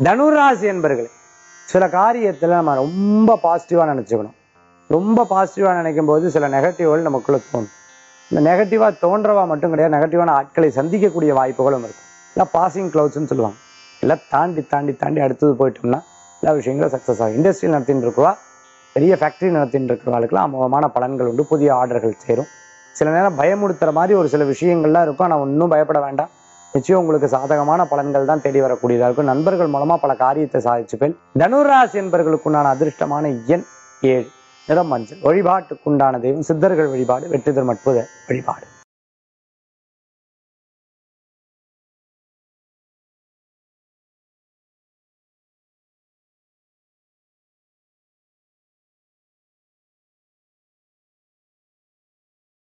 தனுராசி என்பர்களே சில காரியத்துல நம்ம ரொம்ப பாசிட்டிவா நினைச்சுக்கணும் ரொம்ப பாசிட்டிவா நினைக்கும் போது சில நெகட்டிவ்கள் நமக்குள்ள தோணும் இந்த நெகட்டிவா தோன்றவா மட்டும் கிடையாது நெகட்டிவான ஆட்களை சந்திக்கக்கூடிய வாய்ப்புகளும் இருக்கும் இல்லை பாசிங் க்ளவுட்ஸ்னு சொல்லுவாங்க எல்லாம் தாண்டி தாண்டி தாண்டி அடுத்தது போயிட்டோம்னா எல்லா விஷயங்களும் சக்ஸஸ் ஆகும் இண்டஸ்ட்ரி நடத்தின்னு இருக்குவா பெரிய ஃபேக்டரி நடத்தின்னு இருக்கிறவங்களுக்குலாம் அமோகமான பலன்கள் உண்டு புதிய ஆர்டர்கள் சேரும் சில நேரம் பயமுறுத்துற மாதிரி ஒரு சில விஷயங்கள்லாம் இருக்கும் ஆனால் ஒன்றும் பயப்பட வேண்டாம் நிச்சயம் உங்களுக்கு சாதகமான பலன்கள் தான் தேடி வரக்கூடியதா இருக்கும் நண்பர்கள் மூலமா பல காரியத்தை சாதிச்சுப்பேன் தனுராசி என்பவர்களுக்குண்டான அதிர்ஷ்டமான எண் ஏழு நிறம் மஞ்சள் வழிபாட்டுக்குண்டான தெய்வம் சித்தர்கள் வழிபாடு வெற்றிதர் மட்புத வழிபாடு